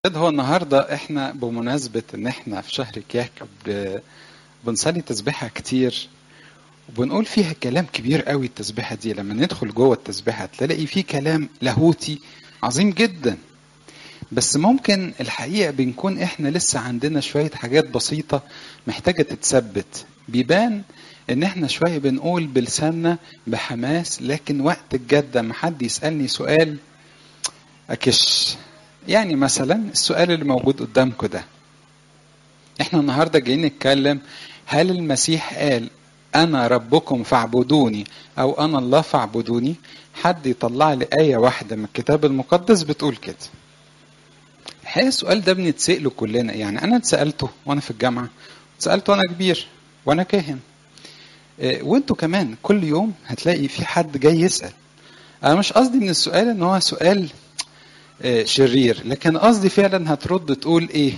هو النهارده احنا بمناسبة ان احنا في شهر كياك ب- بنصلي تسبيحة كتير وبنقول فيها كلام كبير قوي التسبيحة دي لما ندخل جوه التسبيحة تلاقي فيه كلام لاهوتي عظيم جدا بس ممكن الحقيقة بنكون احنا لسه عندنا شوية حاجات بسيطة محتاجة تتثبت بيبان ان احنا شوية بنقول بلساننا بحماس لكن وقت الجد لما حد يسألني سؤال اكش يعني مثلا السؤال اللي موجود قدامكم ده احنا النهارده جايين نتكلم هل المسيح قال انا ربكم فاعبدوني او انا الله فاعبدوني حد يطلع لي ايه واحده من الكتاب المقدس بتقول كده الحقيقه السؤال ده بنتساله كلنا يعني انا اتسالته وانا في الجامعه اتسالته وانا كبير وانا كاهن إيه، وانتوا كمان كل يوم هتلاقي في حد جاي يسال انا مش قصدي من السؤال ان هو سؤال آه، شرير لكن قصدي فعلا هترد تقول ايه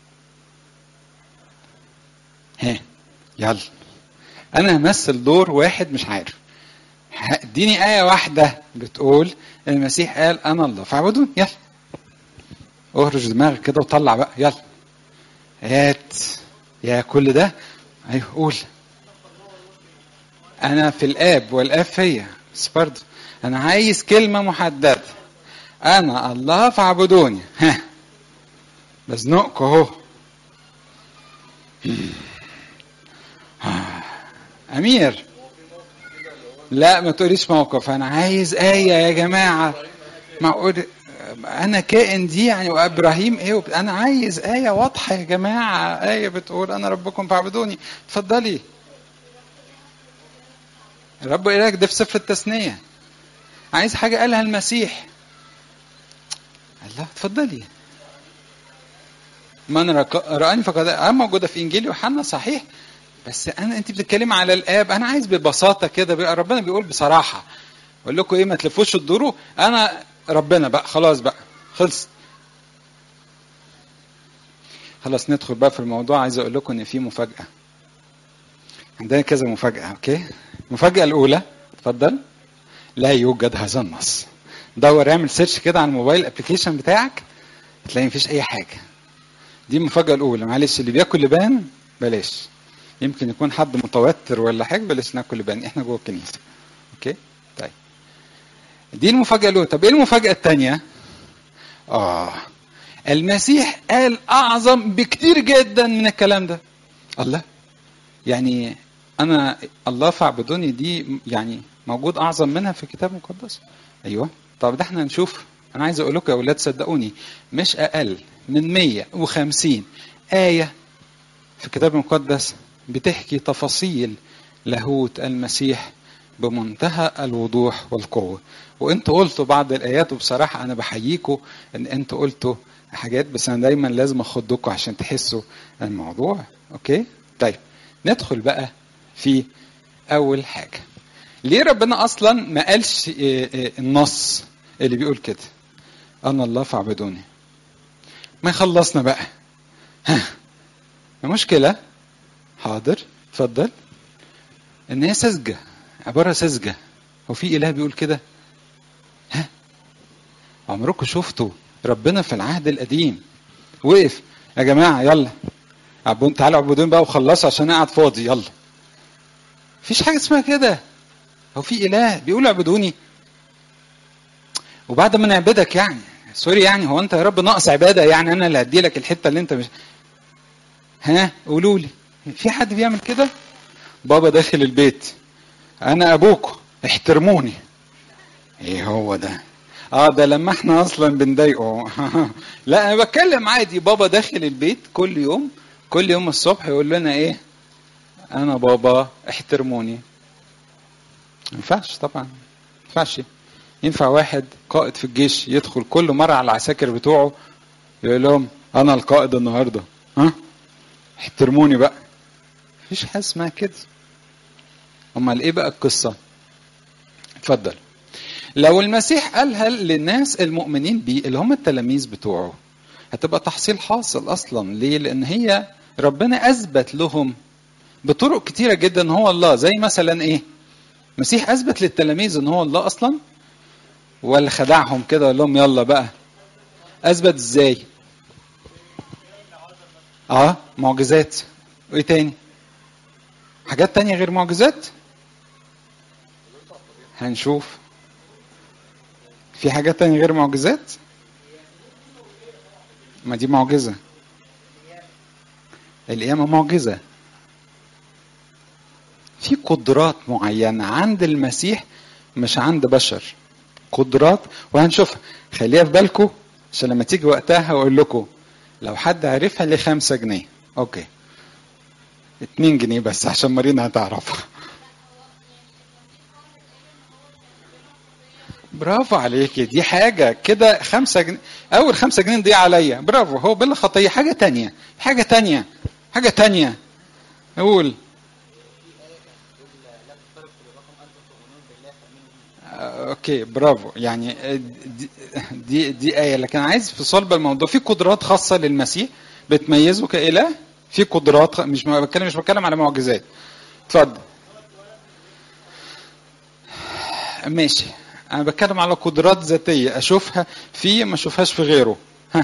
ها يلا انا همثل دور واحد مش عارف ه- اديني آية واحدة بتقول المسيح قال أنا الله فاعبدون يلا اهرج دماغك كده وطلع بقى يلا هات يا كل ده ايوه قول انا في الاب والاب فيا بس برضه انا عايز كلمة محددة انا الله فاعبدوني ها بزنقكم اهو امير لا ما تقوليش موقف انا عايز ايه يا جماعه معقول انا كائن دي يعني وابراهيم ايه وب... انا عايز ايه واضحه يا جماعه ايه بتقول انا ربكم فاعبدوني اتفضلي رب إلهك ده في سفر التثنيه عايز حاجه قالها المسيح الله اتفضلي من رك- رآني فقد اه موجودة في إنجيل يوحنا صحيح بس أنا أنت بتتكلمي على الآب أنا عايز ببساطة كده بقى ربنا بيقول بصراحة أقول لكم إيه ما تلفوش تدوروا أنا ربنا بقى خلاص بقى خلص خلاص ندخل بقى في الموضوع عايز أقول لكم إن في مفاجأة عندنا كذا مفاجأة أوكي المفاجأة الأولى اتفضل لا يوجد هذا النص دور اعمل سيرش كده على الموبايل ابلكيشن بتاعك هتلاقي مفيش اي حاجه دي المفاجاه الاولى معلش اللي بياكل لبان بلاش يمكن يكون حد متوتر ولا حاجه بلاش ناكل لبان احنا جوه الكنيسه اوكي طيب دي المفاجاه الاولى طب ايه المفاجاه الثانيه اه المسيح قال اعظم بكتير جدا من الكلام ده الله يعني انا الله فاعبدوني دي يعني موجود اعظم منها في الكتاب المقدس ايوه طب ده احنا نشوف انا عايز اقول لكم يا اولاد صدقوني مش اقل من 150 ايه في الكتاب المقدس بتحكي تفاصيل لاهوت المسيح بمنتهى الوضوح والقوه وانتوا قلتوا بعض الايات وبصراحه انا بحييكم ان انتوا قلتوا حاجات بس انا دايما لازم اخدكم عشان تحسوا الموضوع اوكي طيب ندخل بقى في اول حاجه ليه ربنا اصلا ما قالش إيه إيه النص اللي بيقول كده انا الله فاعبدوني ما يخلصنا بقى ها المشكله حاضر اتفضل ان هي سذجه عباره سذجه هو في اله بيقول كده ها عمركم شفتوا ربنا في العهد القديم وقف يا جماعه يلا عبون تعالوا اعبدوني بقى وخلصوا عشان قاعد فاضي يلا مفيش حاجه اسمها كده هو في اله بيقول اعبدوني وبعد ما نعبدك يعني سوري يعني هو انت يا رب ناقص عباده يعني انا اللي هدي لك الحته اللي انت مش ها قولوا لي في حد بيعمل كده بابا داخل البيت انا ابوكم احترموني ايه هو ده اه ده لما احنا اصلا بنضايقه لا انا بتكلم عادي بابا داخل البيت كل يوم كل يوم الصبح يقول لنا ايه انا بابا احترموني ما ينفعش طبعا ما ينفعش ينفع واحد قائد في الجيش يدخل كل مره على العساكر بتوعه يقول لهم انا القائد النهارده ها احترموني بقى مفيش حاجه اسمها كده امال ايه بقى القصه اتفضل لو المسيح قالها للناس المؤمنين بيه اللي هم التلاميذ بتوعه هتبقى تحصيل حاصل اصلا ليه لان هي ربنا اثبت لهم بطرق كتيره جدا ان هو الله زي مثلا ايه المسيح اثبت للتلاميذ ان هو الله اصلا ولا خدعهم كده وقال لهم يلا بقى اثبت ازاي اه معجزات وايه تاني حاجات تانية غير معجزات هنشوف في حاجات تانية غير معجزات ما دي معجزة القيامة معجزة في قدرات معينة عند المسيح مش عند بشر قدرات وهنشوفها خليها في بالكم عشان لما تيجي وقتها هقول لكم لو حد عرفها ليه خمسة جنيه اوكي اتنين جنيه بس عشان مارينا هتعرفها برافو عليكي دي حاجة كده خمسة جنيه أول خمسة جنيه دي عليا برافو هو بلا خطية حاجة تانية حاجة تانية حاجة تانية قول اوكي برافو يعني دي دي, دي ايه لكن عايز في صلب الموضوع في قدرات خاصه للمسيح بتميزه كاله في قدرات مش بتكلم مش بتكلم على معجزات اتفضل ماشي انا بتكلم على قدرات ذاتيه اشوفها فيه ما اشوفهاش في غيره ها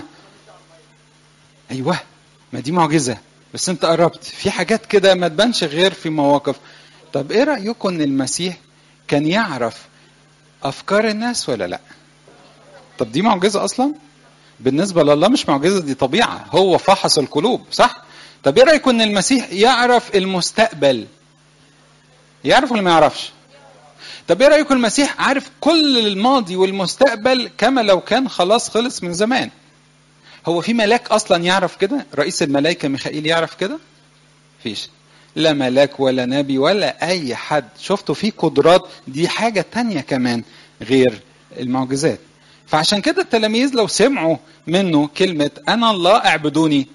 ايوه ما دي معجزه بس انت قربت في حاجات كده ما تبانش غير في مواقف طب ايه رايكم ان المسيح كان يعرف افكار الناس ولا لا طب دي معجزه اصلا بالنسبه لله مش معجزه دي طبيعه هو فحص القلوب صح طب ايه رايكم ان المسيح يعرف المستقبل يعرف ولا ما يعرفش طب ايه رايكم المسيح عارف كل الماضي والمستقبل كما لو كان خلاص خلص من زمان هو في ملاك اصلا يعرف كده رئيس الملائكه ميخائيل يعرف كده فيش لا ملاك ولا نبي ولا اي حد شفتوا في قدرات دي حاجه تانية كمان غير المعجزات فعشان كده التلاميذ لو سمعوا منه كلمه انا الله اعبدوني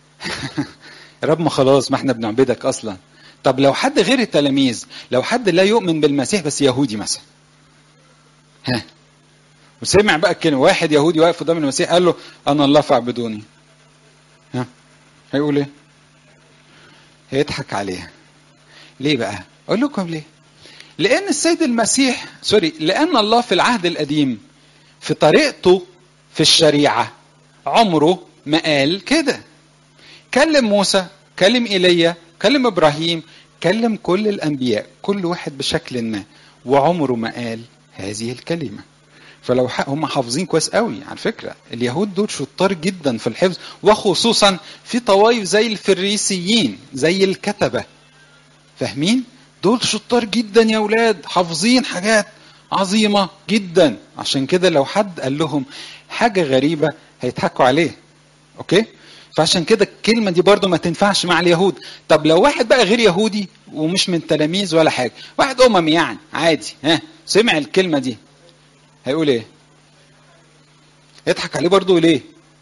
يا رب ما خلاص ما احنا بنعبدك اصلا طب لو حد غير التلاميذ لو حد لا يؤمن بالمسيح بس يهودي مثلا ها وسمع بقى الكلمه واحد يهودي واقف قدام المسيح قال له انا الله فاعبدوني ها هيقول ايه هيضحك عليها ليه بقى اقول لكم ليه لان السيد المسيح سوري لان الله في العهد القديم في طريقته في الشريعه عمره ما قال كده كلم موسى كلم ايليا كلم ابراهيم كلم كل الانبياء كل واحد بشكل ما وعمره ما قال هذه الكلمه فلو هم حافظين كويس قوي على فكره اليهود دول شطار جدا في الحفظ وخصوصا في طوائف زي الفريسيين زي الكتبه فاهمين دول شطار جدا يا اولاد حافظين حاجات عظيمه جدا عشان كده لو حد قال لهم حاجه غريبه هيضحكوا عليه اوكي فعشان كده الكلمه دي برضو ما تنفعش مع اليهود طب لو واحد بقى غير يهودي ومش من تلاميذ ولا حاجه واحد امم يعني عادي ها سمع الكلمه دي هيقول ايه يضحك عليه برضو ليه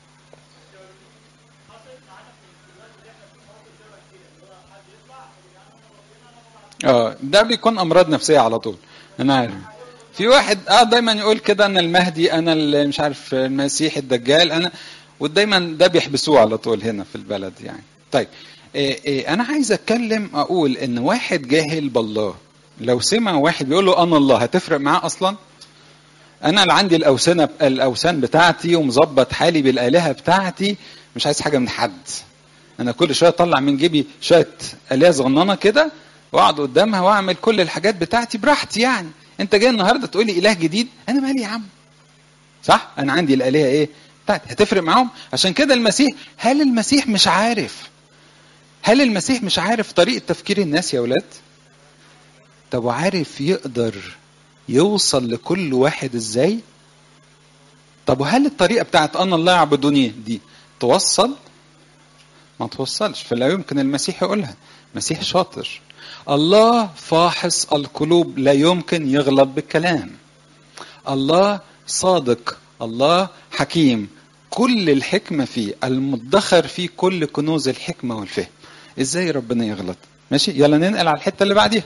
اه ده بيكون امراض نفسيه على طول انا عارف في واحد اه دايما يقول كده انا المهدي انا اللي مش عارف المسيح الدجال انا ودايما ده بيحبسوه على طول هنا في البلد يعني طيب إيه إيه انا عايز اتكلم اقول ان واحد جاهل بالله لو سمع واحد بيقول له انا الله هتفرق معاه اصلا انا اللي عندي الاوثان الاوثان بتاعتي ومظبط حالي بالالهه بتاعتي مش عايز حاجه من حد انا كل شويه اطلع من جيبي شويه الهه صغننه كده واقعد قدامها واعمل كل الحاجات بتاعتي براحتي يعني انت جاي النهارده تقول لي اله جديد انا مالي يا عم صح انا عندي الالهه ايه بتاعتي هتفرق معاهم عشان كده المسيح هل المسيح مش عارف هل المسيح مش عارف طريقه تفكير الناس يا اولاد طب وعارف يقدر يوصل لكل واحد ازاي طب وهل الطريقه بتاعت انا الله يعبدوني دي توصل ما توصلش فلا يمكن المسيح يقولها مسيح شاطر الله فاحص القلوب لا يمكن يغلط بالكلام الله صادق الله حكيم كل الحكمة فيه المدخر فيه كل كنوز الحكمة والفهم ازاي ربنا يغلط ماشي يلا ننقل على الحتة اللي بعديها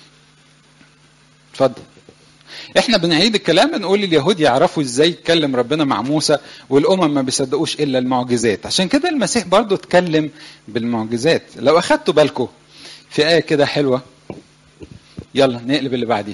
اتفضل احنا بنعيد الكلام بنقول اليهود يعرفوا ازاي يتكلم ربنا مع موسى والامم ما بيصدقوش الا المعجزات عشان كده المسيح برضو اتكلم بالمعجزات لو اخدتوا بالكم في ايه كده حلوه يلا نقلب اللي بعديه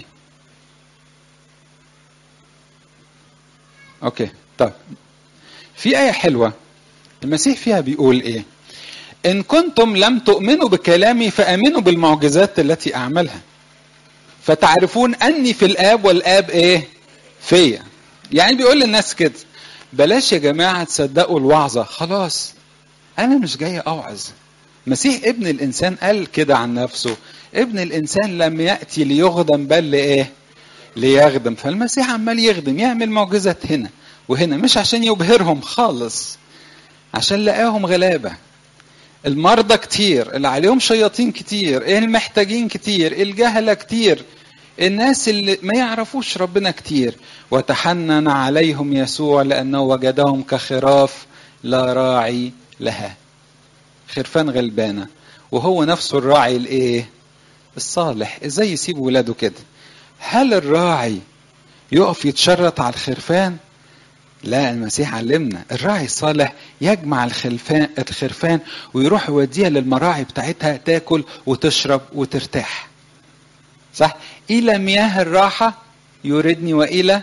اوكي طب في ايه حلوه المسيح فيها بيقول ايه ان كنتم لم تؤمنوا بكلامي فامنوا بالمعجزات التي اعملها فتعرفون اني في الاب والاب ايه فيا يعني بيقول للناس كده بلاش يا جماعه تصدقوا الوعظه خلاص انا مش جاي اوعظ مسيح ابن الانسان قال كده عن نفسه ابن الانسان لم ياتي ليخدم بل لايه ليخدم فالمسيح عمال يخدم يعمل معجزات هنا وهنا مش عشان يبهرهم خالص عشان لقاهم غلابه المرضى كتير اللي عليهم شياطين كتير المحتاجين كتير الجهله كتير الناس اللي ما يعرفوش ربنا كتير وتحنن عليهم يسوع لانه وجدهم كخراف لا راعي لها خرفان غلبانه وهو نفسه الراعي الايه الصالح ازاي يسيب ولاده كده هل الراعي يقف يتشرط على الخرفان لا المسيح علمنا الراعي الصالح يجمع الخلفان الخرفان ويروح يوديها للمراعي بتاعتها تاكل وتشرب وترتاح صح الى مياه الراحه يردني والى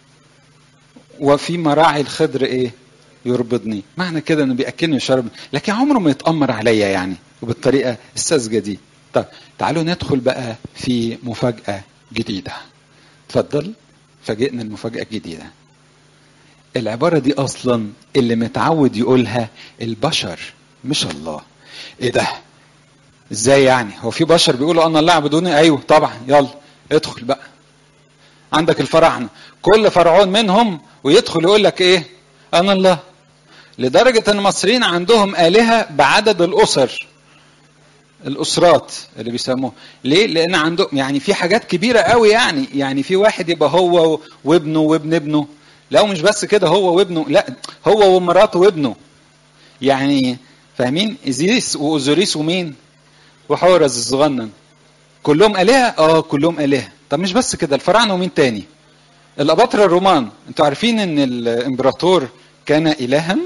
وفي مراعي الخضر ايه يربضني معنى كده انه بياكلني ويشربني لكن عمره ما يتامر عليا يعني وبالطريقه الساذجه دي طب تعالوا ندخل بقى في مفاجاه جديده اتفضل فاجئنا المفاجاه الجديده العباره دي اصلا اللي متعود يقولها البشر مش الله ايه ده ازاي يعني هو في بشر بيقولوا انا الله اعبدوني ايوه طبعا يلا ادخل بقى عندك الفراعنه كل فرعون منهم ويدخل يقول لك ايه انا الله لدرجه ان المصريين عندهم الهه بعدد الاسر الاسرات اللي بيسموه ليه لان عندهم يعني في حاجات كبيره قوي يعني يعني في واحد يبقى هو وابنه وابن ابنه لا مش بس كده هو وابنه لا هو ومراته وابنه يعني فاهمين ازيس واوزوريس ومين وحورز الصغنن كلهم الهه اه كلهم الهه طب مش بس كده الفراعنه ومين تاني الاباطره الرومان انتوا عارفين ان الامبراطور كان الها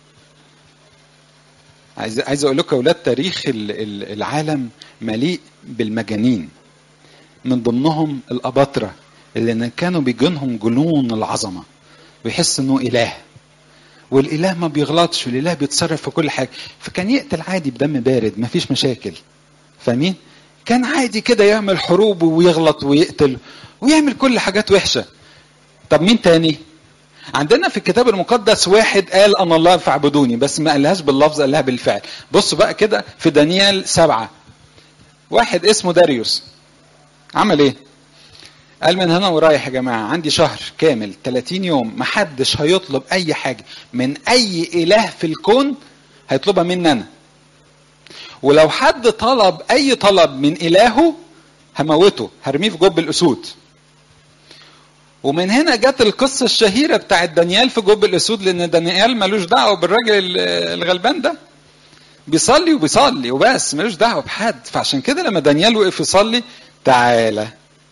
عايز عايز اقول لكم يا اولاد تاريخ العالم مليء بالمجانين من ضمنهم الاباطره اللي كانوا بيجنهم جنون العظمه ويحس انه اله والاله ما بيغلطش والاله بيتصرف في كل حاجه فكان يقتل عادي بدم بارد ما فيش مشاكل فاهمين كان عادي كده يعمل حروب ويغلط ويقتل ويعمل كل حاجات وحشه طب مين تاني عندنا في الكتاب المقدس واحد قال انا الله فاعبدوني بس ما قالهاش باللفظ قالها بالفعل بصوا بقى كده في دانيال سبعة واحد اسمه داريوس عمل ايه قال من هنا ورايح يا جماعة عندي شهر كامل 30 يوم محدش هيطلب أي حاجة من أي إله في الكون هيطلبها مني أنا ولو حد طلب أي طلب من إلهه هموته هرميه في جب الأسود ومن هنا جت القصة الشهيرة بتاعت دانيال في جب الأسود لأن دانيال ملوش دعوة بالراجل الغلبان ده بيصلي وبيصلي وبس ملوش دعوة بحد فعشان كده لما دانيال وقف يصلي تعالى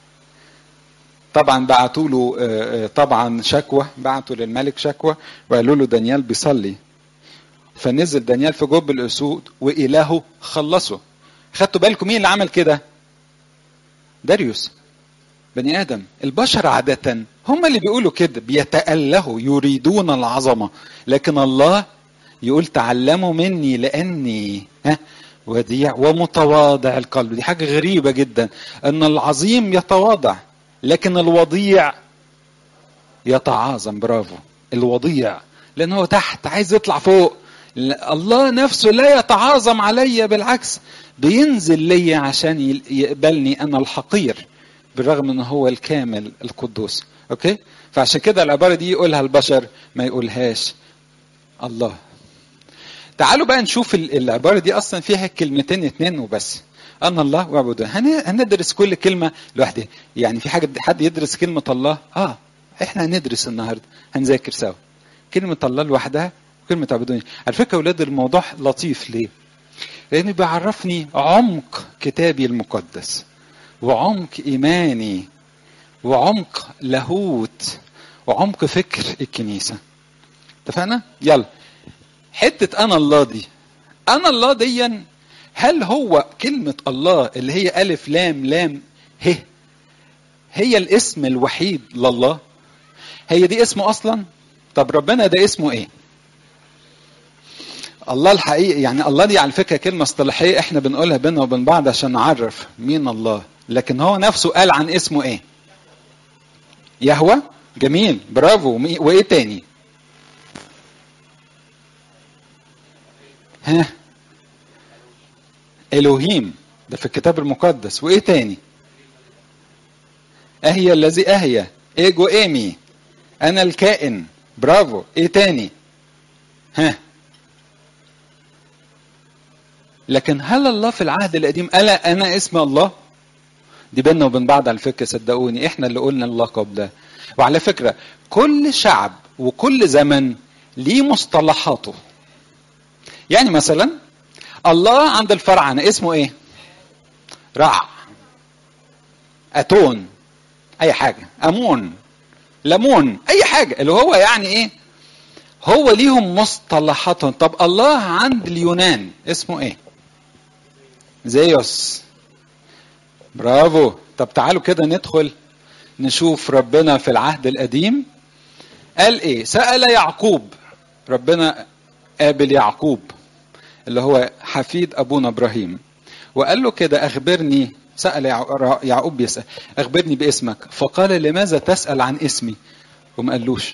طبعا بعتوا له طبعا شكوى بعتوا للملك شكوى وقالوا له دانيال بيصلي فنزل دانيال في جب الاسود والهه خلصه خدتوا بالكم مين اللي عمل كده داريوس بني ادم البشر عاده هم اللي بيقولوا كده بيتالهوا يريدون العظمه لكن الله يقول تعلموا مني لاني ها وديع ومتواضع القلب دي حاجه غريبه جدا ان العظيم يتواضع لكن الوضيع يتعاظم برافو الوضيع لان هو تحت عايز يطلع فوق الله نفسه لا يتعاظم عليا بالعكس بينزل لي عشان يقبلني انا الحقير بالرغم ان هو الكامل القدوس اوكي فعشان كده العباره دي يقولها البشر ما يقولهاش الله تعالوا بقى نشوف العباره دي اصلا فيها كلمتين اتنين وبس أنا الله واعبدوه هندرس كل كلمة لوحدها يعني في حاجة حد يدرس كلمة الله آه إحنا هندرس النهاردة هنذاكر سوا كلمة الله لوحدها وكلمة اعبدوني على فكرة أولاد الموضوع لطيف ليه؟ لأنه بيعرفني عمق كتابي المقدس وعمق إيماني وعمق لاهوت وعمق فكر الكنيسة اتفقنا؟ يلا حتة أنا الله دي أنا الله ديا هل هو كلمة الله اللي هي ألف لام لام ه هي الاسم الوحيد لله هي دي اسمه أصلا طب ربنا ده اسمه إيه الله الحقيقي يعني الله دي على فكره كلمه اصطلاحيه احنا بنقولها بينا وبين بعض عشان نعرف مين الله لكن هو نفسه قال عن اسمه ايه يهوى جميل برافو مي- وايه تاني ها الوهيم ده في الكتاب المقدس وايه تاني اهي الذي اهي ايجو ايمي انا الكائن برافو ايه تاني ها لكن هل الله في العهد القديم قال انا اسم الله دي بيننا وبين بعض على فكره صدقوني احنا اللي قلنا اللقب ده وعلى فكره كل شعب وكل زمن ليه مصطلحاته يعني مثلا الله عند الفراعنه اسمه ايه رع اتون اي حاجه امون ليمون اي حاجه اللي هو يعني ايه هو ليهم مصطلحاتهم طب الله عند اليونان اسمه ايه زيوس برافو طب تعالوا كده ندخل نشوف ربنا في العهد القديم قال ايه سأل يعقوب ربنا قابل يعقوب اللي هو حفيد ابونا ابراهيم وقال له كده اخبرني سأل يع- يعقوب بيسأل اخبرني باسمك فقال لماذا تسأل عن اسمي وما قالوش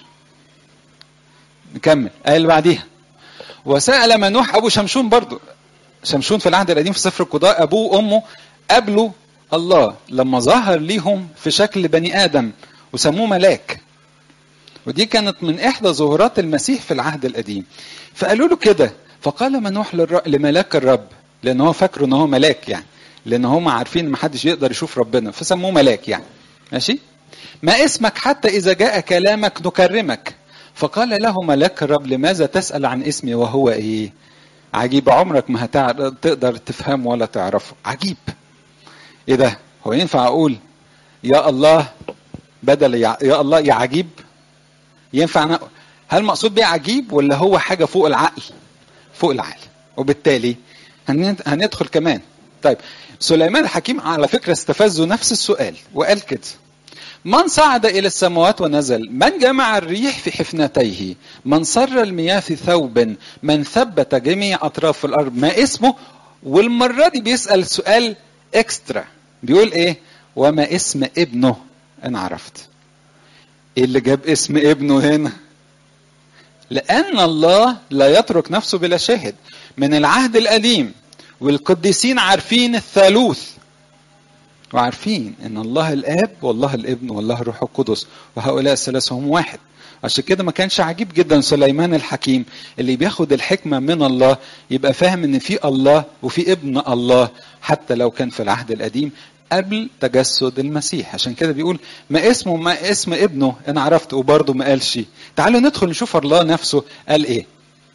نكمل قال اللي بعديها وسأل منوح ابو شمشون برضو شمشون في العهد القديم في سفر القضاء ابوه وامه قابلوا الله لما ظهر ليهم في شكل بني ادم وسموه ملاك ودي كانت من احدى ظهورات المسيح في العهد القديم فقالوا له كده فقال منوح للر... لملاك الرب لان هو فاكره ان هو ملاك يعني لان هم عارفين ان محدش يقدر يشوف ربنا فسموه ملاك يعني ماشي ما اسمك حتى اذا جاء كلامك نكرمك فقال له ملاك الرب لماذا تسال عن اسمي وهو ايه عجيب عمرك ما هتقدر تفهمه ولا تعرفه عجيب ايه ده هو ينفع اقول يا الله بدل يا, يا الله يا عجيب ينفع أنا هل مقصود بيه عجيب ولا هو حاجه فوق العقل فوق العقل وبالتالي هن- هندخل كمان طيب سليمان الحكيم على فكره استفزوا نفس السؤال وقال كده من صعد إلى السماوات ونزل من جمع الريح في حفنتيه من سر المياه في ثوب من ثبت جميع أطراف الأرض ما اسمه والمرة دي بيسأل سؤال اكسترا بيقول ايه وما اسم ابنه انا عرفت ايه اللي جاب اسم ابنه هنا لأن الله لا يترك نفسه بلا شاهد من العهد القديم والقديسين عارفين الثالوث وعارفين ان الله الاب والله الابن والله الروح القدس وهؤلاء الثلاثه هم واحد عشان كده ما كانش عجيب جدا سليمان الحكيم اللي بياخد الحكمه من الله يبقى فاهم ان في الله وفي ابن الله حتى لو كان في العهد القديم قبل تجسد المسيح عشان كده بيقول ما اسمه ما اسم ابنه انا عرفت وبرضه ما قالش تعالوا ندخل نشوف الله نفسه قال ايه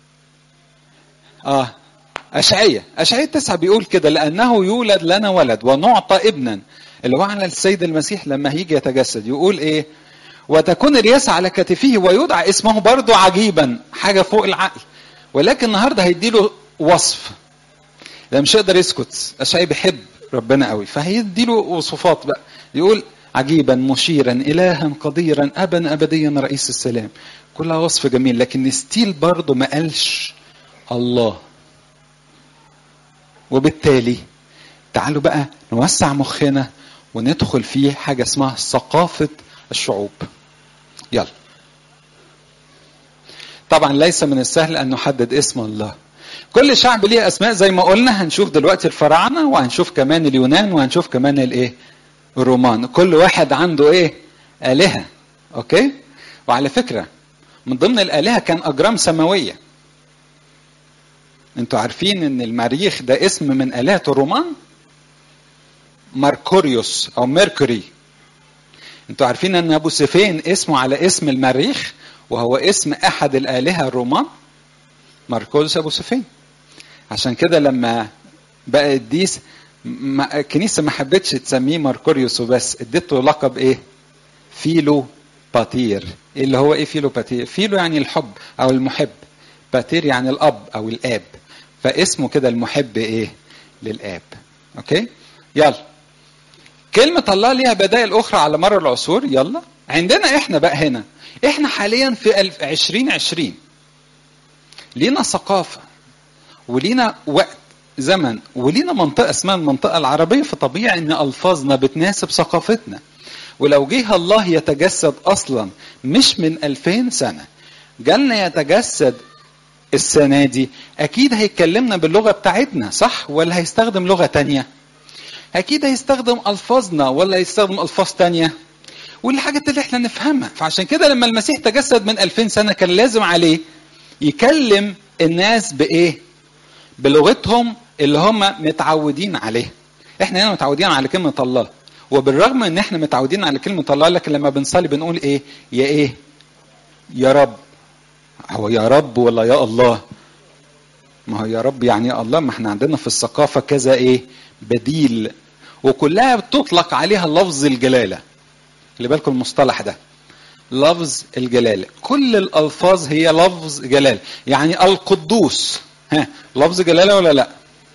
اه أشعية أشعية تسعة بيقول كده لأنه يولد لنا ولد ونعطى ابنا اللي هو على السيد المسيح لما هيجي يتجسد يقول إيه وتكون الرياسة على كتفه ويدعى اسمه برضه عجيبا حاجة فوق العقل ولكن النهاردة هيديله وصف ده مش هيقدر يسكت أشعية بيحب ربنا قوي فهيديله وصفات بقى يقول عجيبا مشيرا إلها قديرا أبا أبديا رئيس السلام كلها وصف جميل لكن ستيل برضه ما قالش الله وبالتالي تعالوا بقى نوسع مخنا وندخل في حاجة اسمها ثقافة الشعوب يلا طبعا ليس من السهل أن نحدد اسم الله كل شعب ليه أسماء زي ما قلنا هنشوف دلوقتي الفراعنة وهنشوف كمان اليونان وهنشوف كمان الايه الرومان كل واحد عنده ايه آلهة اوكي وعلى فكرة من ضمن الآلهة كان أجرام سماوية انتوا عارفين ان المريخ ده اسم من آلهة الرومان ماركوريوس او ميركوري انتوا عارفين ان ابو سفين اسمه على اسم المريخ وهو اسم احد الآلهة الرومان ماركوريوس ابو سفين عشان كده لما بقى قديس الكنيسة ما حبتش تسميه ماركوريوس وبس اديته لقب ايه فيلو باتير اللي هو ايه فيلو باتير فيلو يعني الحب او المحب باتير يعني الاب او الاب فاسمه كده المحب ايه للاب اوكي يلا كلمة الله ليها بدائل أخرى على مر العصور يلا عندنا إحنا بقى هنا إحنا حاليا في 2020 لينا ثقافة ولينا وقت زمن ولينا منطقة اسمها المنطقة العربية فطبيعي ان ألفاظنا بتناسب ثقافتنا ولو جه الله يتجسد أصلا مش من ألفين سنة جالنا يتجسد السنة دي أكيد هيكلمنا باللغة بتاعتنا صح ولا هيستخدم لغة تانية أكيد هيستخدم ألفاظنا ولا هيستخدم ألفاظ تانية والحاجات اللي احنا نفهمها فعشان كده لما المسيح تجسد من ألفين سنة كان لازم عليه يكلم الناس بإيه بلغتهم اللي هم متعودين عليها احنا هنا متعودين على كلمة الله وبالرغم ان احنا متعودين على كلمة الله لكن لما بنصلي بنقول ايه يا ايه يا رب هو يا رب ولا يا الله ما هو يا رب يعني يا الله ما احنا عندنا في الثقافة كذا ايه بديل وكلها بتطلق عليها لفظ الجلالة خلي بالكم المصطلح ده لفظ الجلالة كل الألفاظ هي لفظ جلالة يعني القدوس ها لفظ جلالة ولا لا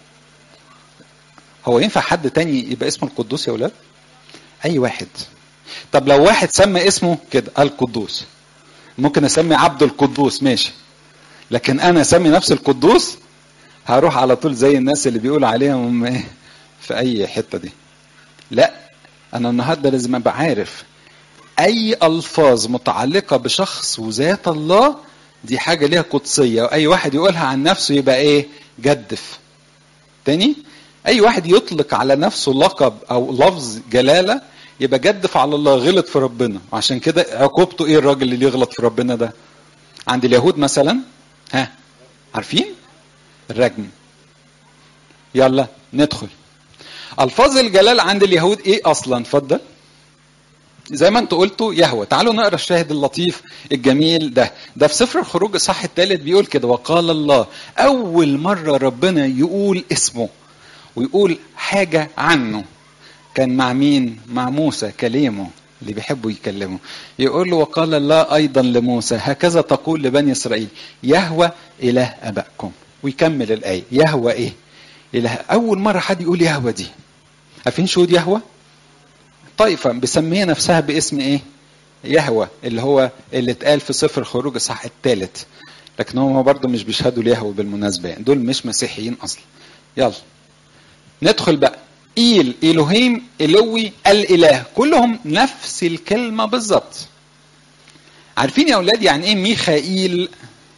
هو ينفع حد تاني يبقى اسمه القدوس يا ولاد اي واحد طب لو واحد سمى اسمه كده القدوس ممكن اسمي عبد القدوس ماشي لكن انا اسمي نفسي القدوس هروح على طول زي الناس اللي بيقول عليهم ايه في اي حته دي لا انا النهارده لازم ابقى عارف اي الفاظ متعلقه بشخص وذات الله دي حاجه ليها قدسيه واي واحد يقولها عن نفسه يبقى ايه جدف تاني اي واحد يطلق على نفسه لقب او لفظ جلاله يبقى جدف على الله غلط في ربنا وعشان كده عقوبته ايه الراجل اللي يغلط في ربنا ده عند اليهود مثلا ها عارفين الرجم يلا ندخل الفاظ الجلال عند اليهود ايه اصلا اتفضل زي ما انتوا قلتوا يهوى تعالوا نقرا الشاهد اللطيف الجميل ده ده في سفر الخروج الصح الثالث بيقول كده وقال الله اول مره ربنا يقول اسمه ويقول حاجه عنه كان مع مين مع موسى كليمه اللي بيحبوا يكلمه يقول له وقال الله ايضا لموسى هكذا تقول لبني اسرائيل يهوى اله ابائكم ويكمل الايه يهوى ايه اله اول مره حد يقول يهوى دي عارفين شهود يهوى طائفه بسميها نفسها باسم ايه يهوى اللي هو اللي اتقال في سفر الخروج الصح الثالث لكن هم برضه مش بيشهدوا ليهوى بالمناسبه يعني دول مش مسيحيين اصلا يلا ندخل بقى إيل إلهيم إلوي الإله كلهم نفس الكلمة بالظبط عارفين يا أولاد يعني إيه ميخائيل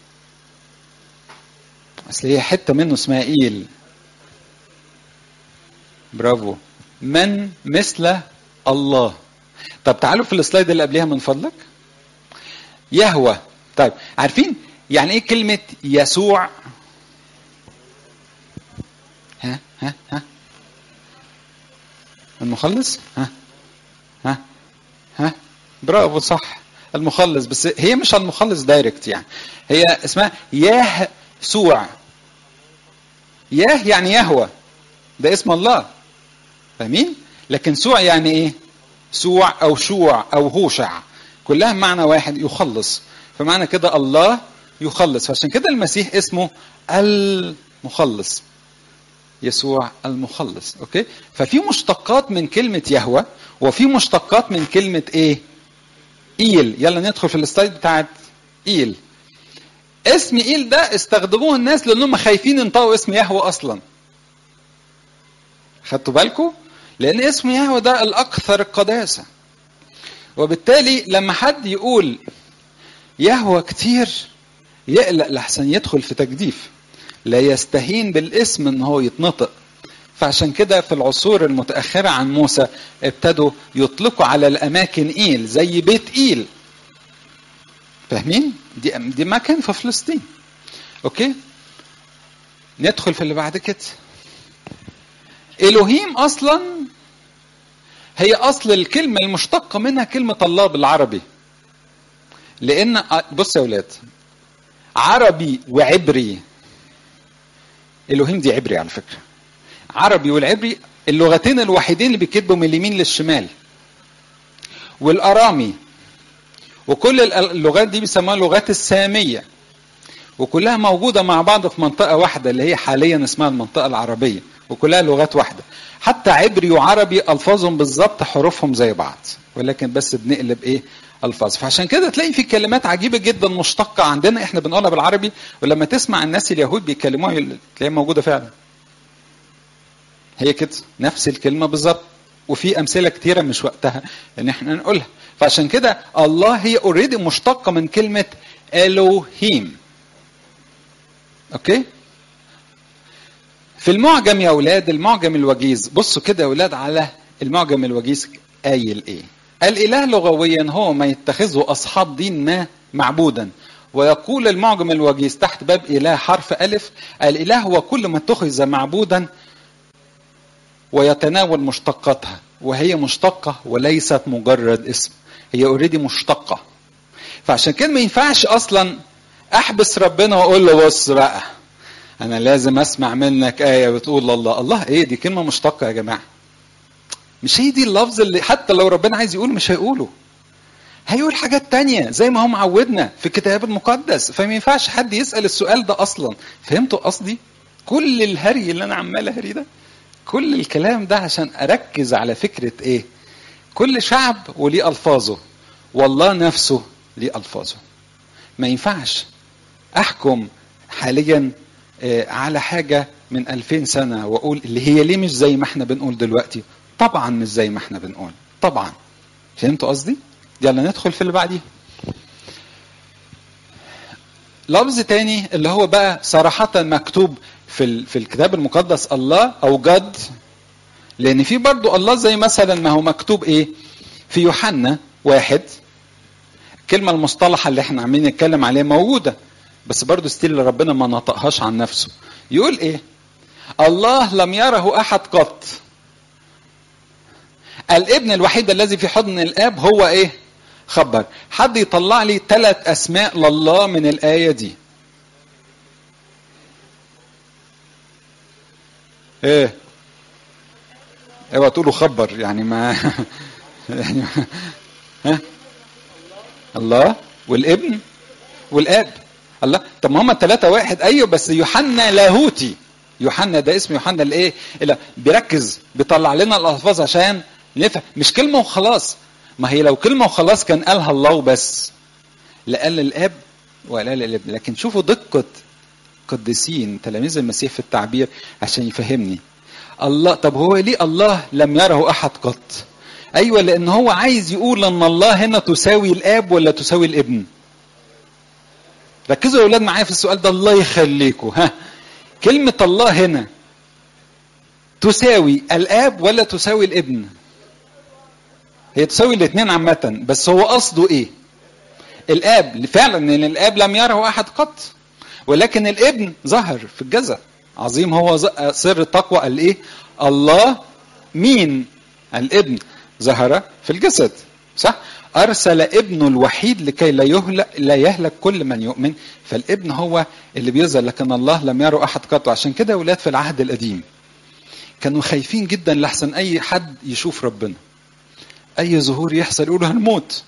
أصل هي حتة منه اسمها إيل برافو من مثل الله طب تعالوا في السلايد اللي قبلها من فضلك يهوى طيب عارفين يعني ايه كلمة يسوع ها ها ها المخلص ها ها ها برافو صح المخلص بس هي مش المخلص دايركت يعني هي اسمها ياه سوع ياه يعني يهوى ده اسم الله فاهمين لكن سوع يعني ايه سوع او شوع او هوشع كلها معنى واحد يخلص فمعنى كده الله يخلص فعشان كده المسيح اسمه المخلص يسوع المخلص اوكي ففي مشتقات من كلمه يهوى وفي مشتقات من كلمه ايه ايل يلا ندخل في السلايد بتاعت ايل اسم ايل ده استخدموه الناس لانهم خايفين ينطقوا اسم يهوى اصلا خدتوا بالكم لان اسم يهوى ده الاكثر قداسه وبالتالي لما حد يقول يهوى كتير يقلق لحسن يدخل في تجديف لا يستهين بالاسم ان هو يتنطق فعشان كده في العصور المتأخرة عن موسى ابتدوا يطلقوا على الأماكن إيل زي بيت إيل فاهمين؟ دي دي مكان في فلسطين أوكي؟ ندخل في اللي بعد كده إلهيم أصلا هي أصل الكلمة المشتقة منها كلمة الله بالعربي لأن بص يا ولاد عربي وعبري الوهيم دي عبري على فكره عربي والعبري اللغتين الوحيدين اللي بيكتبوا من اليمين للشمال والارامي وكل اللغات دي بيسموها اللغات الساميه وكلها موجودة مع بعض في منطقة واحدة اللي هي حاليا اسمها المنطقة العربية وكلها لغات واحدة حتى عبري وعربي ألفاظهم بالظبط حروفهم زي بعض ولكن بس بنقلب إيه ألفاظ فعشان كده تلاقي في كلمات عجيبة جدا مشتقة عندنا إحنا بنقولها بالعربي ولما تسمع الناس اليهود بيتكلموها تلاقيها موجودة فعلا هي كده نفس الكلمة بالظبط وفي أمثلة كتيرة مش وقتها إن إحنا نقولها فعشان كده الله هي اوريدي مشتقة من كلمة إلوهيم اوكي في المعجم يا اولاد المعجم الوجيز بصوا كده يا اولاد على المعجم الوجيز قايل ايه الاله لغويا هو ما يتخذه اصحاب دين ما معبودا ويقول المعجم الوجيز تحت باب اله حرف الف الاله هو كل ما اتخذ معبودا ويتناول مشتقاتها وهي مشتقه وليست مجرد اسم هي اوريدي مشتقه فعشان كده ما ينفعش اصلا احبس ربنا واقول له بص بقى انا لازم اسمع منك ايه بتقول الله الله ايه دي كلمه مشتقه يا جماعه مش هي دي اللفظ اللي حتى لو ربنا عايز يقول مش هيقوله هيقول حاجات تانية زي ما هو معودنا في الكتاب المقدس فما ينفعش حد يسأل السؤال ده أصلا فهمتوا قصدي كل الهري اللي أنا عمال أهري ده كل الكلام ده عشان أركز على فكرة إيه كل شعب وليه ألفاظه والله نفسه ليه ألفاظه ما ينفعش احكم حاليا على حاجة من ألفين سنة وأقول اللي هي ليه مش زي ما احنا بنقول دلوقتي طبعا مش زي ما احنا بنقول طبعا فهمتوا قصدي يلا ندخل في اللي بعديه لفظ تاني اللي هو بقى صراحة مكتوب في في الكتاب المقدس الله أو جد لأن في برضو الله زي مثلا ما هو مكتوب إيه في يوحنا واحد الكلمة المصطلحة اللي احنا عاملين نتكلم عليها موجودة بس برضه ستيل ربنا ما نطقهاش عن نفسه يقول ايه الله لم يره احد قط الابن الوحيد الذي في حضن الاب هو ايه خبر حد يطلع لي ثلاث اسماء لله من الايه دي ايه اوعى تقولوا خبر يعني ما يعني ها الله والابن والاب الله طب ما هم الثلاثة واحد ايوه بس يوحنا لاهوتي يوحنا ده اسم يوحنا الايه اللي بيركز بيطلع لنا الالفاظ عشان نفهم مش كلمة وخلاص ما هي لو كلمة وخلاص كان قالها الله وبس لا قال الاب ولا قال الابن لكن شوفوا دقة قديسين تلاميذ المسيح في التعبير عشان يفهمني الله طب هو ليه الله لم يره احد قط ايوه لان هو عايز يقول ان الله هنا تساوي الاب ولا تساوي الابن ركزوا يا اولاد معايا في السؤال ده الله يخليكم ها كلمه الله هنا تساوي الاب ولا تساوي الابن هي تساوي الاثنين عامه بس هو قصده ايه الاب فعلا ان الاب لم يره احد قط ولكن الابن ظهر في الجزء عظيم هو سر التقوى قال ايه الله مين الابن ظهر في الجسد صح ارسل ابنه الوحيد لكي لا يهلك لا يهلك كل من يؤمن فالابن هو اللي بيظهر لكن الله لم يره احد قط عشان كده اولاد في العهد القديم كانوا خايفين جدا لحسن اي حد يشوف ربنا اي ظهور يحصل يقولوا هنموت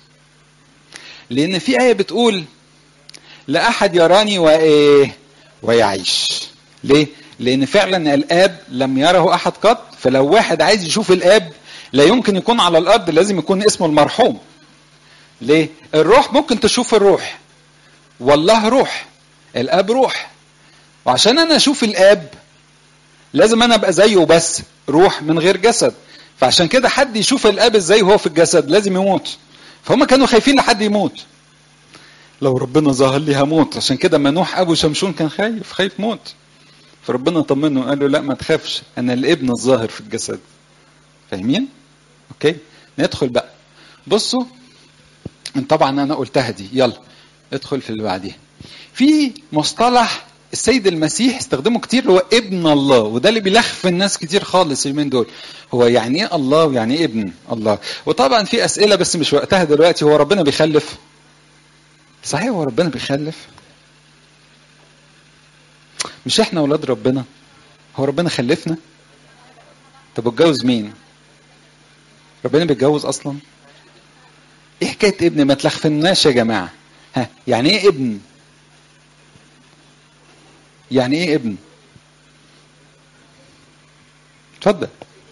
لان في ايه بتقول لا احد يراني وايه ويعيش ليه لان فعلا الاب لم يره احد قط فلو واحد عايز يشوف الاب لا يمكن يكون على الارض لازم يكون اسمه المرحوم ليه الروح ممكن تشوف الروح والله روح الاب روح وعشان انا اشوف الاب لازم انا ابقى زيه بس روح من غير جسد فعشان كده حد يشوف الاب ازاي وهو في الجسد لازم يموت فهم كانوا خايفين لحد يموت لو ربنا ظهر لي هموت عشان كده منوح ابو شمشون كان خايف خايف موت فربنا طمنه قال له لا ما تخافش انا الابن الظاهر في الجسد فاهمين اوكي ندخل بقى بصوا طبعا انا قلتها دي يلا ادخل في اللي بعديها في مصطلح السيد المسيح استخدمه كتير هو ابن الله وده اللي بيلخف الناس كتير خالص اليومين دول هو يعني ايه الله ويعني ايه ابن الله وطبعا في اسئله بس مش وقتها دلوقتي هو ربنا بيخلف صحيح هو ربنا بيخلف مش احنا اولاد ربنا هو ربنا خلفنا طب اتجوز مين ربنا بيتجوز اصلا ايه حكايه ابن ما تلخفناش يا جماعه ها يعني ايه ابن يعني ايه ابن اتفضل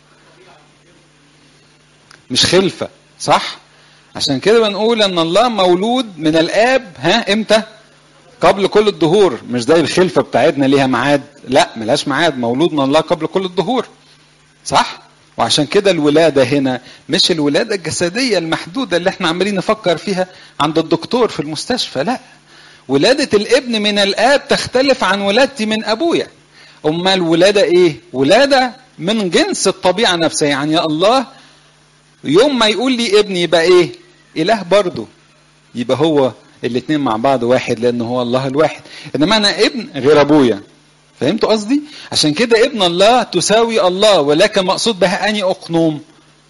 مش خلفه صح عشان كده بنقول ان الله مولود من الاب ها امتى قبل كل الدهور مش زي الخلفه بتاعتنا ليها ميعاد لا ملهاش ميعاد مولود من الله قبل كل الدهور صح وعشان كده الولادة هنا مش الولادة الجسدية المحدودة اللي احنا عمالين نفكر فيها عند الدكتور في المستشفى لا ولادة الابن من الآب تختلف عن ولادتي من أبويا أما الولادة إيه؟ ولادة من جنس الطبيعة نفسها يعني يا الله يوم ما يقول لي ابني يبقى إيه؟ إله برضه يبقى هو الاثنين مع بعض واحد لأنه هو الله الواحد إنما أنا ابن غير أبويا فهمتوا قصدي؟ عشان كده ابن الله تساوي الله ولكن مقصود بها أني أقنوم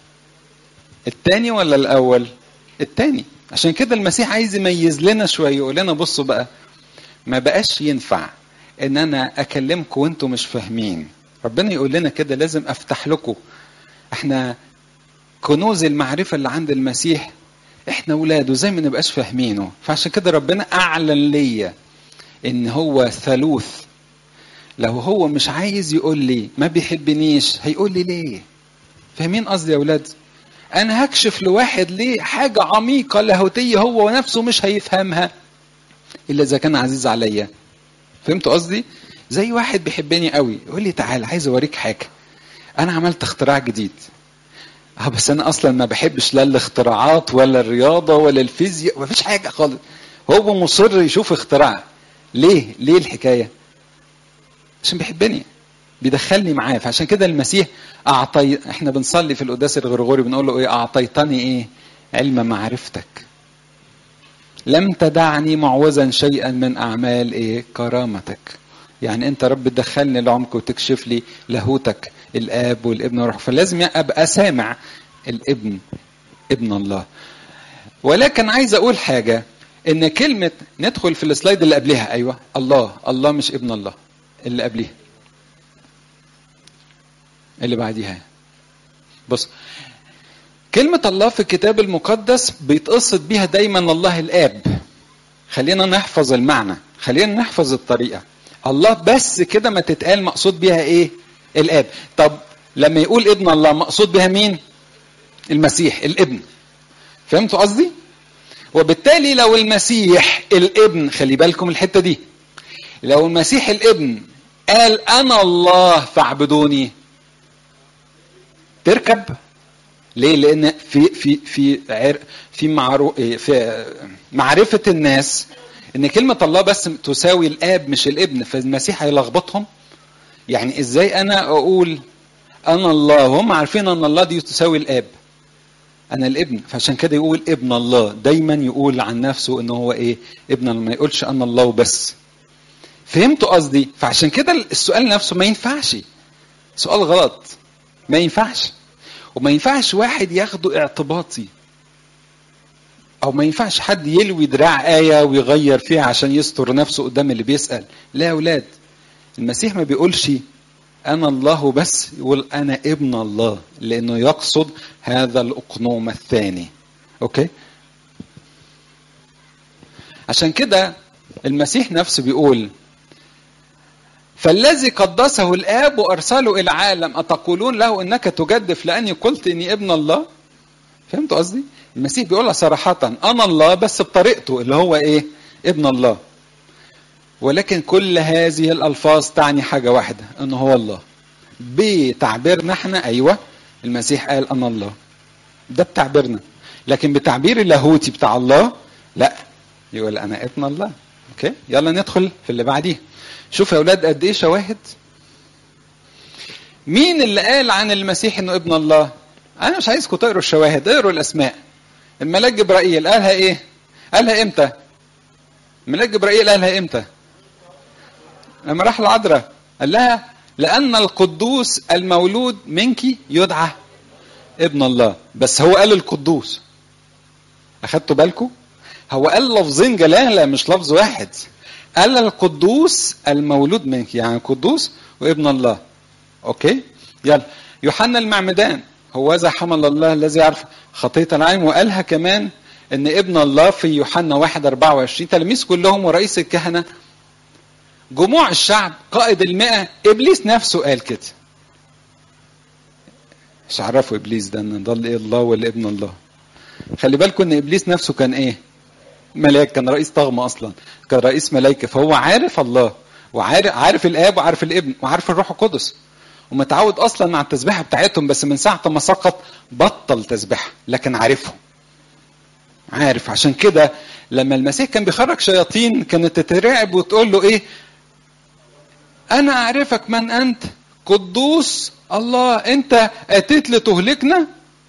التاني ولا الأول؟ التاني عشان كده المسيح عايز يميز لنا شوية يقول لنا بصوا بقى ما بقاش ينفع ان انا اكلمكم وانتم مش فاهمين ربنا يقول لنا كده لازم افتح لكم احنا كنوز المعرفة اللي عند المسيح احنا ولاده زي ما نبقاش فاهمينه فعشان كده ربنا اعلن ليا ان هو ثالوث لو هو مش عايز يقول لي ما بيحبنيش هيقول لي ليه فاهمين قصدي يا اولاد انا هكشف لواحد ليه حاجة عميقة لاهوتية هو نفسه مش هيفهمها الا اذا كان عزيز عليا فهمتوا قصدي زي واحد بيحبني قوي يقول لي تعال عايز اوريك حاجة انا عملت اختراع جديد اه بس انا اصلا ما بحبش لا الاختراعات ولا الرياضة ولا الفيزياء ما فيش حاجة خالص هو مصر يشوف اختراع ليه ليه الحكاية عشان بيحبني بيدخلني معاه فعشان كده المسيح اعطي احنا بنصلي في القداس الغرغوري بنقول له ايه اعطيتني ايه علم معرفتك لم تدعني معوزا شيئا من اعمال ايه كرامتك يعني انت رب تدخلني العمق وتكشف لي لاهوتك الاب والابن والروح فلازم ابقى سامع الابن ابن الله ولكن عايز اقول حاجه ان كلمه ندخل في السلايد اللي قبلها ايوه الله الله مش ابن الله اللي قبليها اللي بعديها بص كلمة الله في الكتاب المقدس بيتقصد بيها دايما الله الآب خلينا نحفظ المعنى خلينا نحفظ الطريقة الله بس كده ما تتقال مقصود بيها ايه الآب طب لما يقول ابن الله مقصود بها مين المسيح الابن فهمتوا قصدي وبالتالي لو المسيح الابن خلي بالكم الحتة دي لو المسيح الابن قال انا الله فاعبدوني تركب ليه لان في في في عر في معرو في معرفه الناس ان كلمه الله بس تساوي الاب مش الابن فالمسيح هيلخبطهم يعني ازاي انا اقول انا الله هم عارفين ان الله دي تساوي الاب انا الابن فعشان كده يقول ابن الله دايما يقول عن نفسه ان هو ايه ابن الله ما يقولش انا الله بس فهمتوا قصدي فعشان كده السؤال نفسه ما ينفعش سؤال غلط ما ينفعش وما ينفعش واحد ياخده اعتباطي او ما ينفعش حد يلوي دراع آية ويغير فيها عشان يستر نفسه قدام اللي بيسأل لا يا أولاد المسيح ما بيقولش أنا الله بس يقول أنا ابن الله لأنه يقصد هذا الأقنوم الثاني أوكي عشان كده المسيح نفسه بيقول فالذي قدسه الآب وأرسله إلى العالم أتقولون له إنك تجدف لأني قلت إني ابن الله فهمتوا قصدي المسيح بيقولها صراحة أنا الله بس بطريقته اللي هو إيه ابن الله ولكن كل هذه الألفاظ تعني حاجة واحدة أنه هو الله بتعبيرنا احنا أيوة المسيح قال أنا الله ده بتعبيرنا لكن بتعبير اللاهوتي بتاع الله لا يقول أنا ابن الله أوكي يلا ندخل في اللي بعديه شوف يا اولاد قد ايه شواهد مين اللي قال عن المسيح انه ابن الله انا مش عايزكم تقروا الشواهد اقروا الاسماء الملاك جبرائيل قالها ايه قالها امتى الملاك جبرائيل قالها امتى لما راح العذراء قال لها لان القدوس المولود منك يدعى ابن الله بس هو قال القدوس اخدتوا بالكم هو قال لفظين جلاله مش لفظ واحد قال القدوس المولود منك يعني قدوس وابن الله اوكي يلا يوحنا المعمدان هو ذا حمل الله الذي يعرف خطية العالم وقالها كمان ان ابن الله في يوحنا 1 24 تلاميذ كلهم ورئيس الكهنة جموع الشعب قائد المئة ابليس نفسه قال كده مش عرفوا ابليس ده ان ده ايه الله ولا ابن الله خلي بالكم ان ابليس نفسه كان ايه ملاك كان رئيس طغمة اصلا كان رئيس ملائكه فهو عارف الله وعارف عارف الاب وعارف الابن وعارف الروح القدس ومتعود اصلا على التسبيحه بتاعتهم بس من ساعه ما سقط بطل تسبيحه لكن عارفهم عارف عشان كده لما المسيح كان بيخرج شياطين كانت تترعب وتقول له ايه انا اعرفك من انت قدوس الله انت اتيت لتهلكنا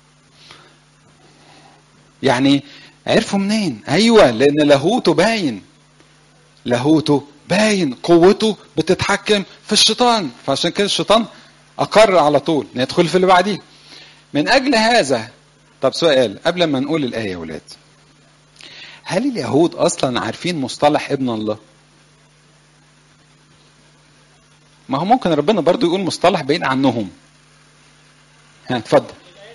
يعني عرفوا منين ايوه لان لاهوته باين لاهوته باين قوته بتتحكم في الشيطان فعشان كده الشيطان اقر على طول ندخل في اللي بعديه من اجل هذا طب سؤال قبل ما نقول الايه يا ولاد هل اليهود اصلا عارفين مصطلح ابن الله ما هو ممكن ربنا برضو يقول مصطلح بعيد عنهم ها اتفضل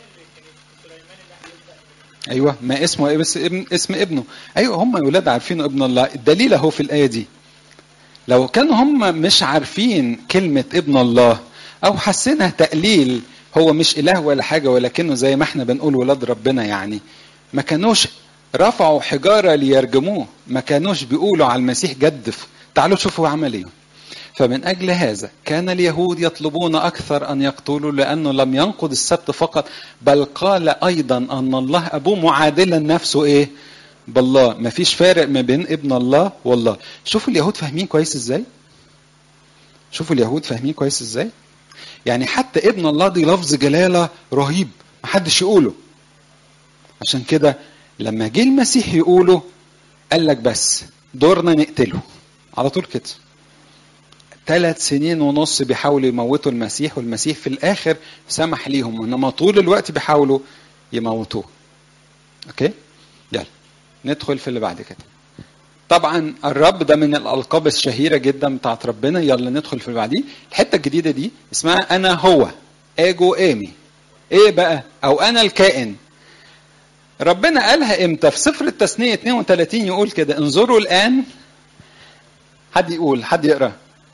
ايوه ما اسمه إيه بس ابن اسم ابنه ايوه هم اولاد عارفين ابن الله الدليل اهو في الايه دي لو كانوا هم مش عارفين كلمه ابن الله او حاسينها تقليل هو مش اله ولا حاجه ولكنه زي ما احنا بنقول ولاد ربنا يعني ما كانوش رفعوا حجاره ليرجموه ما كانوش بيقولوا على المسيح جدف تعالوا شوفوا عمل ايه فمن أجل هذا كان اليهود يطلبون أكثر أن يقتلوا لأنه لم ينقض السبت فقط بل قال أيضا أن الله أبوه معادلا نفسه إيه بالله ما فيش فارق ما بين ابن الله والله شوفوا اليهود فاهمين كويس إزاي شوفوا اليهود فاهمين كويس إزاي يعني حتى ابن الله دي لفظ جلالة رهيب محدش يقوله عشان كده لما جه المسيح يقوله قال لك بس دورنا نقتله على طول كده ثلاث سنين ونص بيحاولوا يموتوا المسيح والمسيح في الاخر سمح ليهم انما طول الوقت بيحاولوا يموتوه اوكي يلا ندخل في اللي بعد كده طبعا الرب ده من الالقاب الشهيره جدا بتاعت ربنا يلا ندخل في اللي بعديه الحته الجديده دي اسمها انا هو اجو ايمي ايه بقى او انا الكائن ربنا قالها امتى في سفر التثنيه 32 يقول كده انظروا الان حد يقول حد يقرا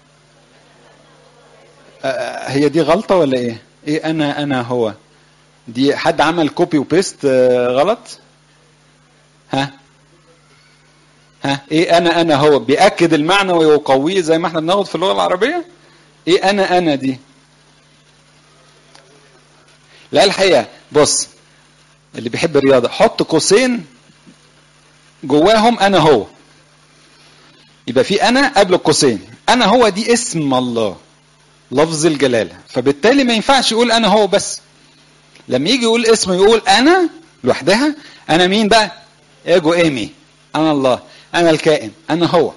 هي دي غلطة ولا ايه؟ ايه انا انا هو؟ دي حد عمل كوبي وبيست غلط؟ ها؟ ها؟ ايه انا انا هو؟ بيأكد المعنى ويقويه زي ما احنا بناخد في اللغة العربية؟ ايه انا انا دي؟ لا الحقيقة بص اللي بيحب الرياضة حط قوسين جواهم انا هو يبقى في انا قبل القوسين انا هو دي اسم الله لفظ الجلالة فبالتالي ما ينفعش يقول أنا هو بس لما يجي يقول اسمه يقول أنا لوحدها أنا مين بقى ايجو ايمي أنا الله أنا الكائن أنا هو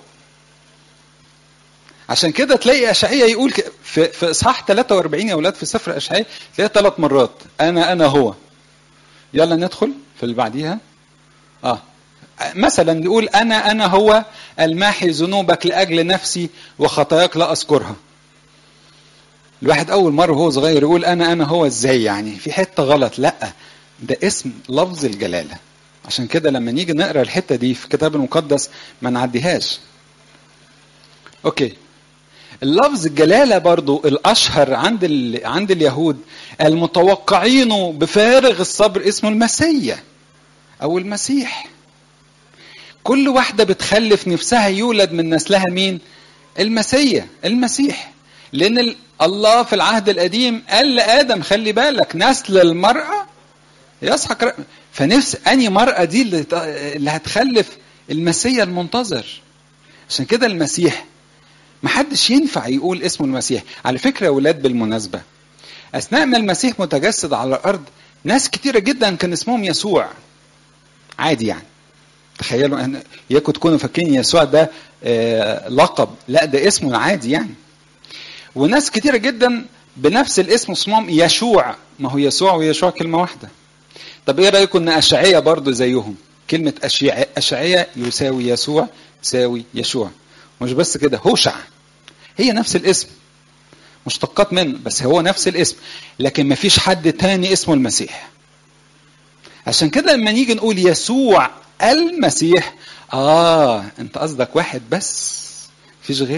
عشان كده تلاقي أشعية يقول في, في إصحاح 43 يا أولاد في سفر أشعية تلاقي ثلاث مرات أنا أنا هو يلا ندخل في اللي بعديها آه مثلا يقول أنا أنا هو الماحي ذنوبك لأجل نفسي وخطاياك لا أذكرها الواحد اول مره وهو صغير يقول انا انا هو ازاي يعني في حته غلط لا ده اسم لفظ الجلاله عشان كده لما نيجي نقرا الحته دي في الكتاب المقدس ما نعديهاش اوكي اللفظ الجلاله برضو الاشهر عند ال... عند اليهود المتوقعين بفارغ الصبر اسمه المسيا او المسيح كل واحده بتخلف نفسها يولد من نسلها مين المسيا المسيح لان الله في العهد القديم قال لادم خلي بالك نسل المراه يسحق رأ... فنفس اني مراه دي اللي, اللي هتخلف المسيا المنتظر عشان كده المسيح محدش ينفع يقول اسمه المسيح على فكره يا ولاد بالمناسبه اثناء ما المسيح متجسد على الارض ناس كتيره جدا كان اسمهم يسوع عادي يعني تخيلوا ان ياكم تكونوا فاكرين يسوع ده آه لقب لا ده اسمه عادي يعني وناس كتيرة جدا بنفس الاسم اسمهم يشوع ما هو يسوع ويشوع كلمة واحدة طب ايه رأيكم ان أشعية برضو زيهم كلمة أشعية, أشعية يساوي يسوع يساوي يشوع مش بس كده هوشع هي نفس الاسم مشتقات منه بس هو نفس الاسم لكن ما فيش حد تاني اسمه المسيح عشان كده لما نيجي نقول يسوع المسيح اه انت قصدك واحد بس فيش غيره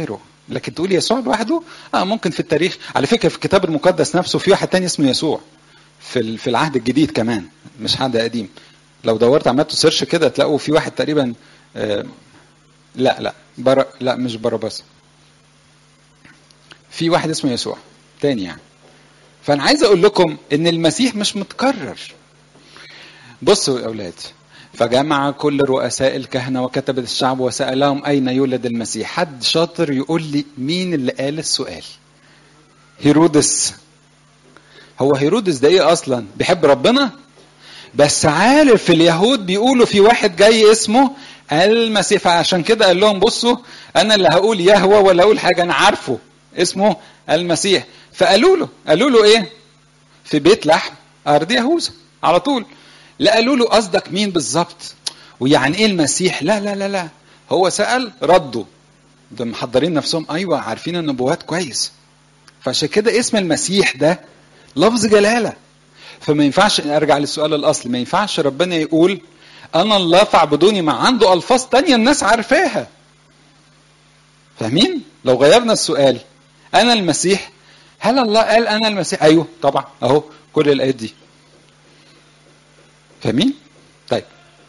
لكن تقول يسوع لوحده اه ممكن في التاريخ على فكره في الكتاب المقدس نفسه في واحد تاني اسمه يسوع في في العهد الجديد كمان مش عهد قديم لو دورت عملت سيرش كده تلاقوا في واحد تقريبا آه لا لا بر... لا مش باراباس في واحد اسمه يسوع تاني يعني فانا عايز اقول لكم ان المسيح مش متكرر بصوا يا اولاد فجمع كل رؤساء الكهنة وكتبة الشعب وسألهم أين يولد المسيح حد شاطر يقول لي مين اللي قال السؤال هيرودس هو هيرودس ده ايه اصلا بيحب ربنا بس عارف اليهود بيقولوا في واحد جاي اسمه المسيح فعشان كده قال لهم بصوا انا اللي هقول يهوى ولا اقول حاجه انا عارفه اسمه المسيح فقالوا له قالوا له ايه في بيت لحم ارض يهوذا على طول لا قالوا له قصدك مين بالظبط ويعني ايه المسيح لا لا لا لا هو سال ردوا ده محضرين نفسهم ايوه عارفين النبوات كويس فعشان كده اسم المسيح ده لفظ جلاله فما ينفعش ارجع للسؤال الاصلي ما ينفعش ربنا يقول انا الله فاعبدوني ما عنده الفاظ تانية الناس عارفاها فاهمين لو غيرنا السؤال انا المسيح هل الله قال انا المسيح ايوه طبعا اهو كل الايات دي فاهمين طيب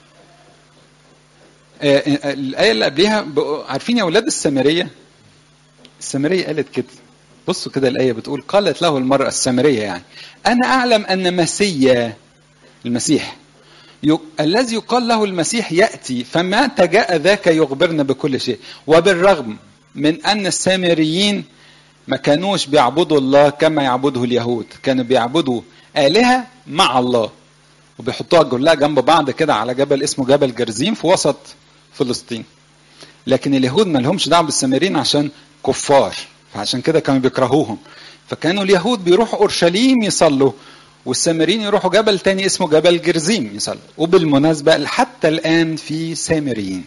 آه الايه اللي قبليها عارفين يا اولاد السامريه السامريه قالت كده بصوا كده الايه بتقول قالت له المراه السامريه يعني انا اعلم ان مسيا المسيح يق... الذي يقال له المسيح ياتي فمتى جاء ذاك يخبرنا بكل شيء وبالرغم من ان السامريين ما كانوش بيعبدوا الله كما يعبده اليهود كانوا بيعبدوا آلهة مع الله وبيحطوها كلها جنب بعض كده على جبل اسمه جبل جرزيم في وسط فلسطين لكن اليهود ما لهمش دعوه بالسامريين عشان كفار فعشان كده كانوا بيكرهوهم فكانوا اليهود بيروحوا اورشليم يصلوا والسامريين يروحوا جبل تاني اسمه جبل جرزيم يصلوا وبالمناسبه حتى الان في سامريين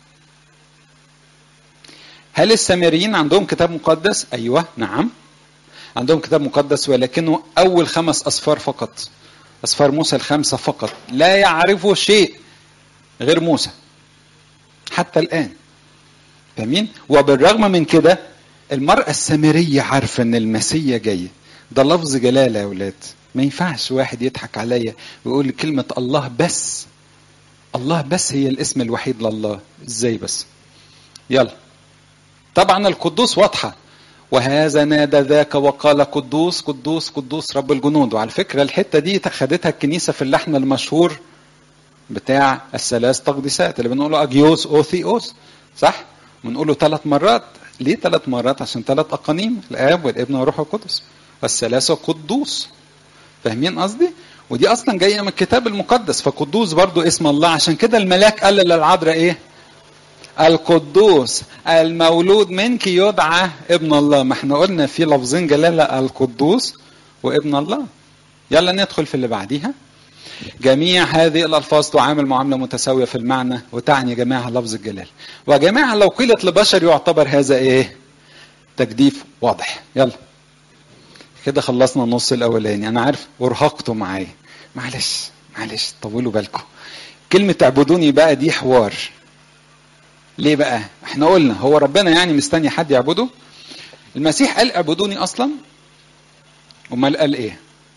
هل السامريين عندهم كتاب مقدس ايوه نعم عندهم كتاب مقدس ولكنه اول خمس اصفار فقط أسفار موسى الخمسة فقط لا يعرفوا شيء غير موسى حتى الآن فاهمين وبالرغم من كده المرأة السامرية عارفة إن المسيا جاي ده لفظ جلالة يا ولاد ما ينفعش واحد يضحك عليا ويقول كلمة الله بس الله بس هي الاسم الوحيد لله ازاي بس يلا طبعا القدوس واضحه وهذا نادى ذاك وقال قدوس قدوس قدوس رب الجنود وعلى فكرة الحتة دي خدتها الكنيسة في اللحن المشهور بتاع الثلاث تقديسات اللي بنقوله أجيوس أوثيوس صح؟ بنقوله ثلاث مرات ليه ثلاث مرات؟ عشان ثلاث أقانيم الآب والابن والروح القدس والثلاثة قدوس فاهمين قصدي؟ ودي أصلا جاية من الكتاب المقدس فقدوس برضو اسم الله عشان كده الملاك قال للعذراء إيه؟ القدوس المولود منك يدعى ابن الله ما احنا قلنا في لفظين جلاله القدوس وابن الله يلا ندخل في اللي بعديها جميع هذه الالفاظ تعامل معامله متساويه في المعنى وتعني جميعها لفظ الجلال وجميعها لو قيلت لبشر يعتبر هذا ايه تجديف واضح يلا كده خلصنا النص الاولاني انا عارف ارهقتوا معايا معلش معلش طولوا بالكم كلمه اعبدوني بقى دي حوار ليه بقى؟ احنا قلنا هو ربنا يعني مستني حد يعبده؟ المسيح قال اعبدوني اصلا؟ امال قال ايه؟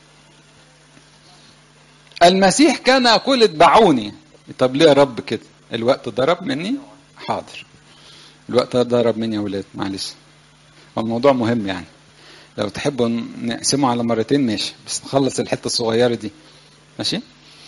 المسيح كان يقول اتبعوني طب ليه يا رب كده؟ الوقت ضرب مني؟ حاضر الوقت ضرب مني يا ولاد معلش الموضوع مهم يعني لو تحبوا نقسمه على مرتين ماشي بس نخلص الحته الصغيره دي ماشي؟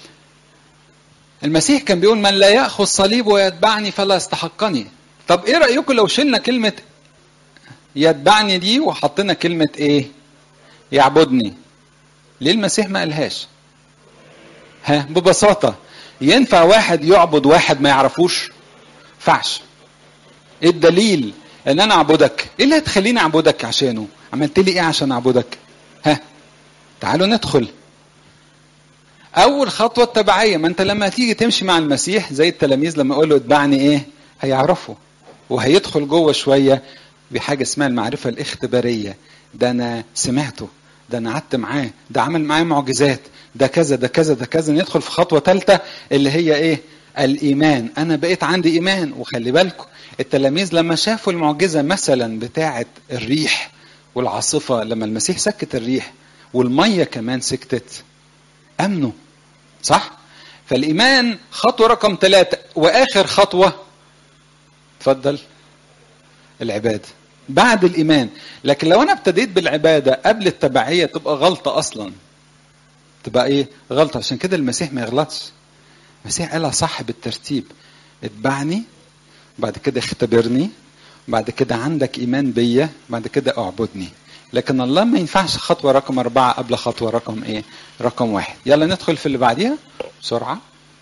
المسيح كان بيقول من لا ياخذ صليب ويتبعني فلا يستحقني طب ايه رايكم لو شلنا كلمه يتبعني دي وحطينا كلمه ايه يعبدني ليه المسيح ما قالهاش ها ببساطه ينفع واحد يعبد واحد ما يعرفوش فعش ايه الدليل ان انا اعبدك ايه اللي هتخليني اعبدك عشانه عملت لي ايه عشان اعبدك ها تعالوا ندخل اول خطوه التبعيه ما انت لما تيجي تمشي مع المسيح زي التلاميذ لما يقول له اتبعني ايه هيعرفوا وهيدخل جوه شويه بحاجه اسمها المعرفه الاختباريه ده انا سمعته ده انا قعدت معاه ده عمل معايا معجزات ده كذا ده كذا ده كذا ندخل في خطوه ثالثه اللي هي ايه الايمان انا بقيت عندي ايمان وخلي بالكم التلاميذ لما شافوا المعجزه مثلا بتاعه الريح والعاصفه لما المسيح سكت الريح والميه كمان سكتت امنوا صح فالايمان خطوه رقم ثلاثة واخر خطوه اتفضل العباده بعد الايمان لكن لو انا ابتديت بالعباده قبل التبعيه تبقى غلطه اصلا تبقى ايه غلطه عشان كده المسيح ما يغلطش المسيح قالها صح بالترتيب اتبعني بعد كده اختبرني بعد كده عندك ايمان بيا بعد كده اعبدني لكن الله ما ينفعش خطوه رقم اربعه قبل خطوه رقم ايه رقم واحد يلا ندخل في اللي بعديها بسرعه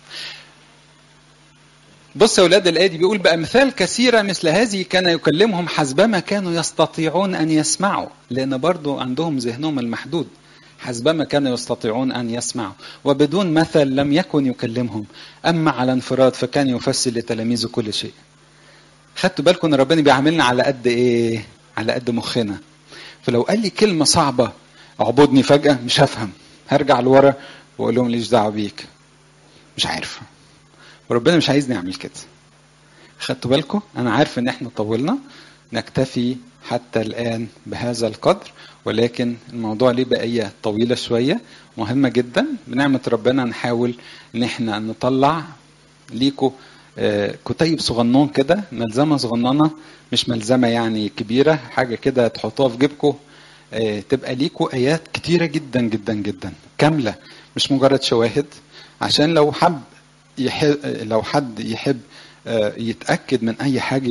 بص يا اولاد الايه دي بيقول بامثال كثيره مثل هذه كان يكلمهم حسبما كانوا يستطيعون ان يسمعوا لان برضو عندهم ذهنهم المحدود حسبما كانوا يستطيعون ان يسمعوا وبدون مثل لم يكن يكلمهم اما على انفراد فكان يفسر لتلاميذه كل شيء خدتوا بالكم ان ربنا بيعاملنا على قد ايه على قد مخنا فلو قال لي كلمه صعبه اعبدني فجاه مش هفهم هرجع لورا واقول لهم ليش دعوه بيك مش عارف وربنا مش عايزني اعمل كده خدتوا بالكم انا عارف ان احنا طولنا نكتفي حتى الان بهذا القدر ولكن الموضوع ليه بقيه طويله شويه مهمه جدا بنعمه ربنا نحاول ان احنا نطلع ليكوا كتيب صغنون كده ملزمه صغننه مش ملزمه يعني كبيره حاجه كده تحطوها في جيبكم تبقى ليكوا ايات كتيره جدا جدا جدا كامله مش مجرد شواهد عشان لو حب يحب لو حد يحب يتاكد من اي حاجه